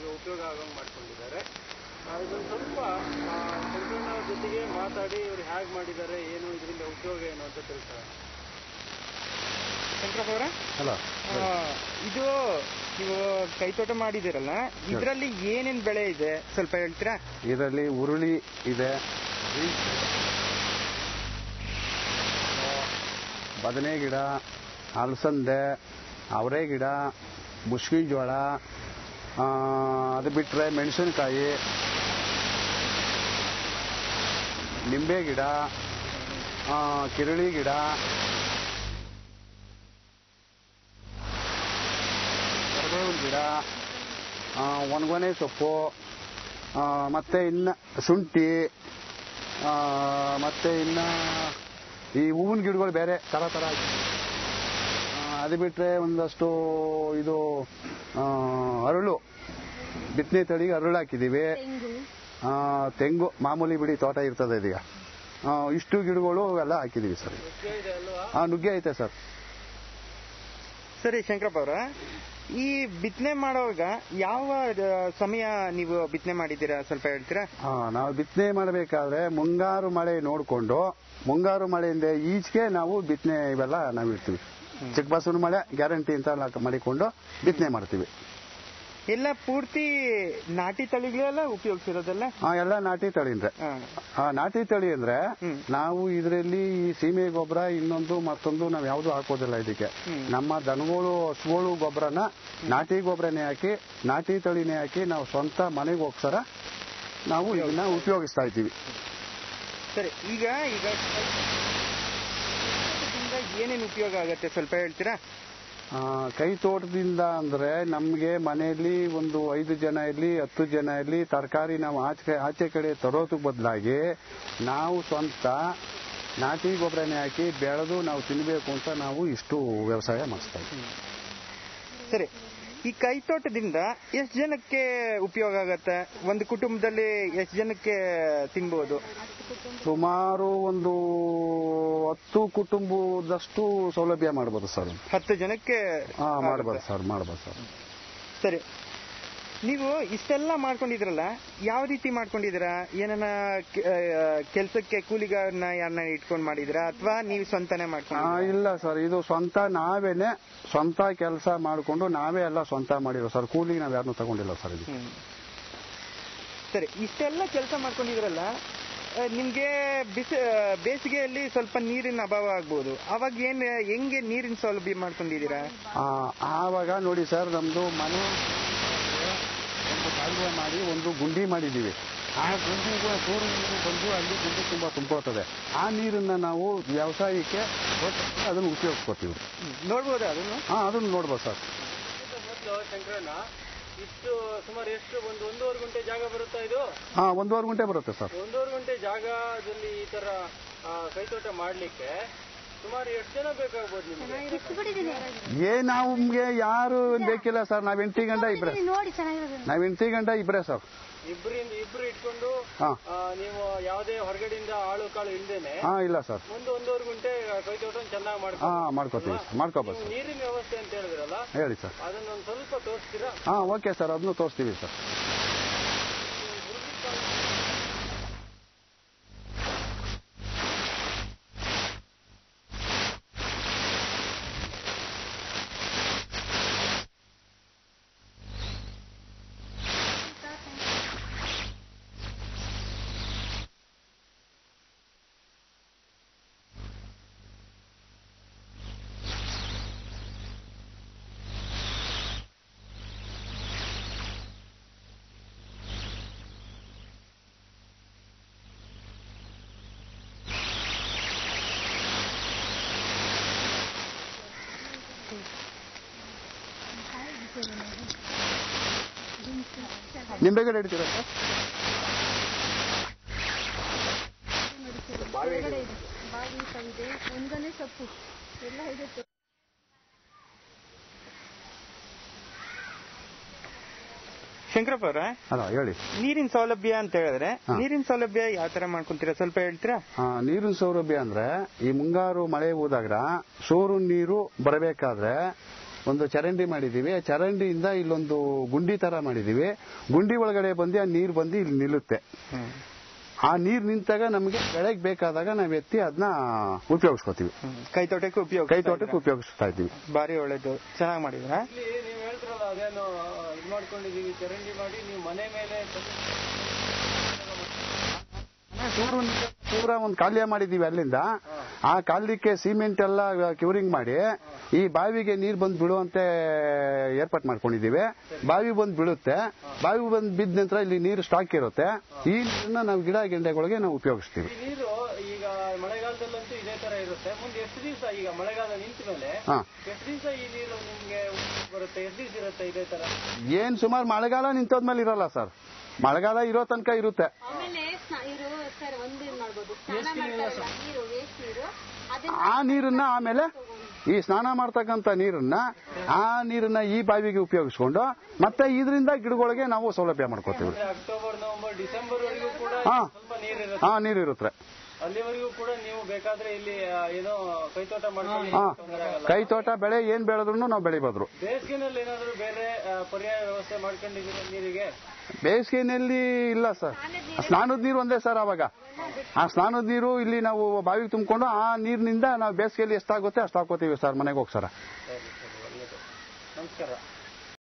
ನಿಮಗೆ ಉಪಯೋಗ ಆಗಂಗೆ ಮಾಡ್ಕೊಂಡಿದ್ದಾರೆ ಆ, ಇದೊಂದು ಸ್ವಲ್ಪ ಆ, ಶಂಕರಣ್ಣ ಅವ್ರ ಜೊತೆಗೆ ಮಾತಾಡಿ ಇವ್ರು ಹೇಗೆ ಮಾಡಿದ್ದಾರೆ ಏನು ಇದರಿಂದ ಉಪಯೋಗ ಏನು ಅಂತ ತಿಳ್ಕೊಳ್ಳೋಣ ಶಂಕರಪ್ಪ ಅವರ ಹಲೋ ಇದು ನೀವು ಕೈತೋಟ ಮಾಡಿದಿರಲ್ಲ ಇದರಲ್ಲಿ ಏನೇನ್ ಬೆಳೆ ಇದೆ ಸ್ವಲ್ಪ ಹೇಳ್ತೀರಾ ಇದರಲ್ಲಿ ಉರುಳಿ ಇದೆ ಬದನೆ ಗಿಡ ಅಲಸಂದೆ ಅವರೆ ಗಿಡ ಮುಸ್ಕಿನ ಜೋಳ ಆ, ಅದು ಬಿಟ್ಟರೆ ಮೆಣಸಿನಕಾಯಿ ನಿಂಬೆ ಗಿಡ ಆ, ಕಿರಳಿ ಗಿಡ ಕರಿಬೇವಿನ ಗಿಡ ಆ, ಒಣಗೊನೆ ಸೊಪ್ಪು ಆ, ಮತ್ತೆ ಇನ್ನ ಶುಂಠಿ ಆ, ಮತ್ತೆ ಇನ್ನ ಈ ಹೂವಿನ ಗಿಡಗಳು ಬೇರೆ ತರ ತರ ಆ, ಅದು ಬಿಟ್ರೆ ಒಂದಷ್ಟು ಇದು ಆ, ಅರಳು ಬಿತ್ತನೆ ತಳಿಗೆ ಅರಳು ಹಾಕಿದೀವಿ ಆ, ತೆಂಗು ಮಾಮೂಲಿ ಬಿಡಿ ತೋಟ ಇರ್ತದೆ ಇದೀಗ ಆ, ಇಷ್ಟು ಗಿಡಗಳು ಎಲ್ಲ ಹಾಕಿದೀವಿ ಸರ್ ಇದೆ ಅಲ್ವಾ ಆ ನುಗ್ಗೆ ಐತೆ ಸರ್ ಸರಿ ಶಂಕರಪ್ಪ ಅವರ ಈ ಬಿತ್ತನೆ ಮಾಡುವಾಗ ಯಾವ ಆ, ಸಮಯ ನೀವು ಬಿತ್ತನೆ ಮಾಡಿದ್ದೀರಾ ಸ್ವಲ್ಪ ಹೇಳ್ತೀರಾ ಆ, ನಾವು ಬಿತ್ತನೆ ಮಾಡಬೇಕಾದ್ರೆ ಮುಂಗಾರು ಮಳೆ ನೋಡಿಕೊಂಡು ಮುಂಗಾರು ಮಳೆಯಿಂದ ಈಚೆಗೆ ನಾವು ಬಿತ್ತನೆ ಇವೆಲ್ಲ ನಾವು ಇಡ್ತೀವಿ ಚಿಕ್ಕ ಬಸವನ ಮಳೆ ಗ್ಯಾರಂಟಿ ಅಂತ ಎಲ್ಲ ಮಾಡಿಕೊಂಡು ಬಿತ್ತನೆ ಮಾಡ್ತೀವಿ ಎಲ್ಲ ಪೂರ್ತಿ ನಾಟಿ ತಳಿಗಳೆಲ್ಲ ಉಪಯೋಗಿಸಿರೋದಲ್ಲ ಆ, ಎಲ್ಲ ನಾಟಿ ತಳಿ ಅಂದ್ರೆ ಹಾ. ಆ, ನಾಟಿ ತಳಿ ಅಂದ್ರೆ ಹ್ಮ್. ನಾವು ಇದರಲ್ಲಿ ಈ ಸೀಮೆ ಗೊಬ್ಬರ ಇನ್ನೊಂದು ಮತ್ತೊಂದು ನಾವು ಯಾವುದು ಹಾಕೋದಿಲ್ಲ ಇದಕ್ಕೆ ಹ್ಮ್. ನಮ್ಮ ದನಗಳು ಹಸುಗಳು ಗೊಬ್ಬರನ ನಾಟಿ ಗೊಬ್ಬರನೇ ಹಾಕಿ ನಾಟಿ ತಳಿನೇ ಹಾಕಿ ನಾವು ಸ್ವಂತ ಮನೆಗೆ ಹೋಗ್ಸರ ನಾವು ಇದನ್ನ ಉಪಯೋಗಿಸ್ತಾ ಇದ್ದೀವಿ ಸರಿ ಈಗ ಈಗ ಏನೇನು ಉಪಯೋಗ ಆಗತ್ತೆ ಸ್ವಲ್ಪ ಹೇಳ್ತೀರಾ ಆ, ಕೈ ತೋಟದಿಂದ ಅಂದ್ರೆ ನಮಗೆ ಮನೆಯಲ್ಲಿ ಒಂದು ಐದು ಜನ ಇರಲಿ ಹತ್ತು ಜನ ಇರಲಿ ತರಕಾರಿ ನಾವು ಆಚೆ ಆಚೆ ಕಡೆ ತರೋದಕ್ಕೆ ಬದಲಾಗಿ ನಾವು ಸ್ವಂತ ನಾಟಿ ಗೊಬ್ಬರನೇ ಹಾಕಿ ಬೆಳೆದು ನಾವು ತಿನ್ನಬೇಕು ಅಂತ ನಾವು ಇಷ್ಟು ವ್ಯವಸಾಯ ಮಾಡಿಸ್ತಾ ಇದ್ದೀವಿ ಸರಿ ಈ ಕೈತೋಟದಿಂದ ಎಷ್ಟು ಜನಕ್ಕೆ ಉಪಯೋಗ ಆಗತ್ತೆ ಒಂದು ಕುಟುಂಬದಲ್ಲಿ ಎಷ್ಟು ಜನಕ್ಕೆ ತಿನ್ಬೋದು ಸುಮಾರು ಒಂದು ಹತ್ತು ಕುಟುಂಬದಷ್ಟು ಸೌಲಭ್ಯ ಮಾಡ್ಬೋದು ಸರ್ ಹತ್ತು ಜನಕ್ಕೆ ಹಾ ಆಗುತ್ತೆ. ಮಾಡ್ಬೋದು ಸರ್ ಮಾಡ್ಬೋದು ಸರ್ ಸರಿ ನೀವು ಇಷ್ಟೆಲ್ಲ ಮಾಡ್ಕೊಂಡಿದ್ರಲ್ಲ ಯಾವ ರೀತಿ ಮಾಡ್ಕೊಂಡಿದ್ದೀರಾ ಏನನ್ನ ಕೆಲಸಕ್ಕೆ ಕೂಲಿಗಾರನ್ನ ಯಾರನ್ನ ಇಟ್ಕೊಂಡು ಮಾಡಿದಿರಾ ಅಥವಾ ನೀವು ಸ್ವಂತನೇ ಆ, ಮಾಡ್ಕೊಂಡು ಇಲ್ಲ ಸರ್ ಇದು ಸ್ವಂತ ನಾವೇನೆ ಸ್ವಂತ ಕೆಲಸ ಮಾಡಿಕೊಂಡು ನಾವೇ ಎಲ್ಲ ಸ್ವಂತ ಮಾಡಿರೋ ಸರ್ ಕೂಲಿಗೆ ನಾವು ಯಾರನ್ನೂ ತಗೊಂಡಿಲ್ಲ ಸರ್ ಇದು ಸರಿ ಇಷ್ಟೆಲ್ಲ ಕೆಲಸ ಮಾಡ್ಕೊಂಡಿದ್ರಲ್ಲ ಆ, ನಿಮ್ಗೆ ಬಿಸಿ ಆ, ಬೇಸಿಗೆಯಲ್ಲಿ ಸ್ವಲ್ಪ ನೀರಿನ ಅಭಾವ ಆಗ್ಬೋದು ಅವಾಗ ಏನ್ ಹೆಂಗೆ ನೀರಿನ ಸೌಲಭ್ಯ ಮಾಡ್ಕೊಂಡಿದ್ದೀರಾ ಆ, ಆವಾಗ ನೋಡಿ ಸರ್ ನಮ್ದು ಮನೆ ಒಂದು ಕಾಲುವೆ ಮಾಡಿ ಒಂದು ಗುಂಡಿ ಮಾಡಿದ್ದೀವಿ ಆ ಗುಂಡಿಗೆ ಸೂರ್ಯ ನೀರು ಬಂದು ಅಲ್ಲಿ ಗುಂಡಿ ತುಂಬಾ ತುಂಬಿಕೊಳ್ತದೆ ಆ ನೀರನ್ನ ನಾವು ವ್ಯವಸಾಯಕ್ಕೆ ಕೊಟ್ಟು ಅದನ್ನು ಉಪಯೋಗಿಸ್ಕೊತೀವಿ ನೋಡ್ಬೋದಾ ಅದನ್ನು ಹಾ ಅದನ್ನು ನೋಡ್ಬೋದು ಸರ್ ಮೊದಲು ಶಂಕರಣ್ಣ ಇಷ್ಟು ಸುಮಾರು ಎಷ್ಟು ಒಂದು ಒಂದೂವರೆ ಗಂಟೆ ಜಾಗ ಬರುತ್ತಾ ಇದು ಹಾ ಒಂದೂವರೆ ಗಂಟೆ ಬರುತ್ತೆ ಸರ್ ಒಂದೂವರೆ ಗಂಟೆ ಜಾಗದಲ್ಲಿ ಈ ತರ ಆ, ಕೈತೋಟ ಮಾಡ್ಲಿಕ್ಕೆ ಸುಮಾರು ಎಷ್ಟು ಜನ ಬೇಕಾಗ್ಬೋದು ನಿಮ್ಗೆ ಏ ನಮ್ಗೆ ಯಾರು ಬೇಕಿಲ್ಲ ಸರ್ ನಾವ್ ಎಂಟಿ ಗಂಟೆ ಇಬ್ರೆ ನೋಡಿ ಚೆನ್ನಾಗಿರೋದು ನಾವ್ ಎಂಟಿ ಗಂಟೆ ಇಬ್ರೆ ಸರ್ ಇಬ್ಬರಿಂದ ಇಬ್ರು ಇಟ್ಕೊಂಡು ಹಾ ಆ, ನೀವು ಯಾವುದೇ ಹೊರಗಡೆಯಿಂದ ಆಳು ಕಾಳು ಇಲ್ದೇನೆ ಹಾ ಇಲ್ಲ ಸರ್ ಒಂದು ಒಂದೂವರೆ ಗಂಟೆ ಕೈತೋಟ ಚೆನ್ನಾಗಿ ಹಾ ಮಾಡ್ಕೊಂಡು ಮಾಡ್ಕೋತೀವಿ ಸರ್ ಮಾಡ್ಕೋಬೋದು ನೀವು ಸರ್ ನೀರಿನ ವ್ಯವಸ್ಥೆ ಅಂತ ಹೇಳಿದ್ರಲ್ಲ ಹೇಳಿ ಸರ್ ಅದನ್ನೊಂದು ಸ್ವಲ್ಪ ತೋರಿಸ್ತೀರಾ ಹಾ ಓಕೆ ಸರ್ ಅದನ್ನು ತೋರಿಸ್ತೀವಿ ಸರ್ ನಿಂಬೆ ಗಿಡ ಇಡ್ತೀರಾ ಸರ್ ಹೊರಗಡೆ ಇದೆ ಬಾವಿ ಸಂತೆ ಒಂದನೇ ಸೊಪ್ಪು ಎಲ್ಲ ಇದೆ ಶಂಕರಪ್ಪ ಅವರ ಅಲ್ಲ ಹೇಳಿ ನೀರಿನ ಸೌಲಭ್ಯ ಅಂತ ಹೇಳಿದ್ರೆ ಹಾ. ನೀರಿನ ಸೌಲಭ್ಯ ಯಾವ ತರ ಮಾಡ್ಕೊಂತೀರಾ ಸ್ವಲ್ಪ ಹೇಳ್ತೀರಾ ಆ, ನೀರಿನ ಸೌಲಭ್ಯ ಅಂದ್ರೆ ಈ ಮುಂಗಾರು ಮಳೆ ಹೋದಾಗ ಸೋರು ನೀರು ಬರಬೇಕಾದ್ರೆ ಒಂದು ಚರಂಡಿ ಮಾಡಿದೀವಿ ಚರಂಡಿಯಿಂದ ಇಲ್ಲೊಂದು ಗುಂಡಿ ತರ ಮಾಡಿದೀವಿ ಗುಂಡಿ ಒಳಗಡೆ ಬಂದು ಆ ನೀರು ಬಂದು ಇಲ್ಲಿ ನಿಲ್ಲುತ್ತೆ ಹ್ಮ್ ಆ ನೀರು ನಿಂತಾಗ ನಮಗೆ ಬೆಳೆಗೆ ಬೇಕಾದಾಗ ನಾವು ಎತ್ತಿ ಅದನ್ನ ಉಪಯೋಗಿಸ್ಕೋತೀವಿ ಹ್ಮ್. ಕೈ ತೋಟಕ್ಕೆ ಉಪಯೋಗ ಕೈ ತೋಟಕ್ಕೆ ಉಪಯೋಗಿಸ್ತಾ ಇದ್ದೀವಿ ಬಾರಿ ಒಳ್ಳೇದು ಚೆನ್ನಾಗಿ ಮಾಡಿದ್ರ ಇಲ್ಲಿ ನೀವು ಹೇಳ್ತಿರಲ್ಲ ಅದೇನು ಇದು ಮಾಡ್ಕೊಂಡಿದೀವಿ ಚರಂಡಿ ಮಾಡಿ ನೀವು ಮನೆ ಮೇಲೆ ಚೂರು ಪೂರ ಒಂದು ಕಾಲ್ಯ ಮಾಡಿದೀವಿ ಅಲ್ಲಿಂದ ಆ ಕಾಲ್ಯಕ್ಕೆ ಸಿಮೆಂಟ್ ಎಲ್ಲ ಕ್ಯೂರಿಂಗ್ ಮಾಡಿ ಈ ಬಾವಿಗೆ ನೀರು ಬಂದು ಬೀಳುವಂತೆ ಏರ್ಪಾಟ್ ಮಾಡ್ಕೊಂಡಿದೀವಿ ಬಾವಿ ಬಂದು ಬೀಳುತ್ತೆ ಬಾವಿ ಬಂದು ಬಿದ್ದ ನಂತರ ಇಲ್ಲಿ ನೀರು ಸ್ಟಾಕ್ ಇರುತ್ತೆ ಈ ನೀರನ್ನ ನಾವು ಗಿಡ ಗೆಂಡೆಗಳಿಗೆ ನಾವು ಉಪಯೋಗಿಸ್ತೀವಿ ಈ ನೀರು ಈಗ ಮಳೆಗಾಲದಲ್ಲಂತೂ ಇದೇ ತರ ಇರುತ್ತೆ ಮುಂದೆ ಎಷ್ಟು ದಿವಸ ಈಗ ಮಳೆಗಾಲ ನಿಂತ ಮೇಲೆ ಹಾ ಎಷ್ಟು ದಿವಸ ಈ ನೀರು ನಿಮ್ಗೆ ಬರುತ್ತೆ ಎಷ್ಟು ದಿವಸ ಇರುತ್ತೆ ಇದೇ ತರ ಏನ್ ಸುಮಾರು ಮಳೆಗಾಲ ನಿಂತೋದ್ಮೇಲೆ ಇರಲ್ಲ ಸರ್ ಮಳೆಗಾಲ ಇರೋ ತನಕ ಇರುತ್ತೆ ಆಮೇಲೆ ಸ್ನ- ಇರು ಸರ್ ಒಂದು ಏನ್ ಮಾಡ್ಬೋದು ಸ್ನಾನ ಮಾಡ್ತಾರಲ್ಲ ನೀರು ವೇಸ್ಟ್ ನೀರು ಅದನ್ನ ಆ ನೀರನ್ನ ಆಮೇಲೆ ಈ ಸ್ನಾನ ಮಾಡ್ತಕ್ಕಂಥ ನೀರನ್ನ ಆ ನೀರನ್ನ ಈ ಬಾವಿಗೆ ಉಪಯೋಗಿಸ್ಕೊಂಡು ಮತ್ತೆ ಇದರಿಂದ ಗಿಡಗಳಿಗೆ ನಾವು ಸೌಲಭ್ಯ ಮಾಡ್ಕೋತೀವಿ ಅಂದ್ರೆ ಅಕ್ಟೋಬರ್ ನವೆಂಬರ್ ಡಿಸೆಂಬರ್ ವರೆಗೂ ಕೂಡ ಹಾ. ಸ್ವಲ್ಪ ನೀರಿರುತ್ತೆ ಹಾ ನೀರು ಇರುತ್ತೆ ಅಲ್ಲಿವರೆಗೂ ಕೂಡ ನೀವು ಬೇಕಾದ್ರೆ ಇಲ್ಲಿ ಆ, ಏನೋ ಕೈತೋಟ ಮಾಡ್ಕೊಳ್ಳಿ ಹಾ ತೊಂದರೆ ಆಗಲ್ಲ ಕೈ ತೋಟ ಬೆಳೆ ಏನ್ ಬೆಳೆದ್ರು ನಾವು ಬೆಳಿಬೋದ್ರು ಬೇಸಿಗೆನಲ್ಲಿ ಏನಾದ್ರು ಬೇರೆ ಆ, ಪರ್ಯಾಯ ವ್ಯವಸ್ಥೆ ಮಾಡ್ಕೊಂಡಿದ್ದೀರಾ ನೀರಿಗೆ ಬೇಸಿಗೆನಲ್ಲಿ ಇಲ್ಲ ಸರ್ ಸ್ನಾನದ ನೀರು ಒಂದೇ ಸರ್ ಅವಾಗ ಆ ಸ್ನಾನದ ನೀರು ಇಲ್ಲಿ ನಾವು ಬಾವಿಗೆ ತುಂಬಿಕೊಂಡು ಆ ನೀರಿನಿಂದ ನಾವು ಬೇಸಿಗೆಯಲ್ಲಿ ಎಷ್ಟಾಗುತ್ತೆ ಅಷ್ಟು ಹಾಕೋತೀವಿ ಸರ್ ಮನೆಗೆ ಹೋಗಿ ಸರ್ ಸರಿ ಸರಿ ಒಳ್ಳೇದು ನಮಸ್ಕಾರ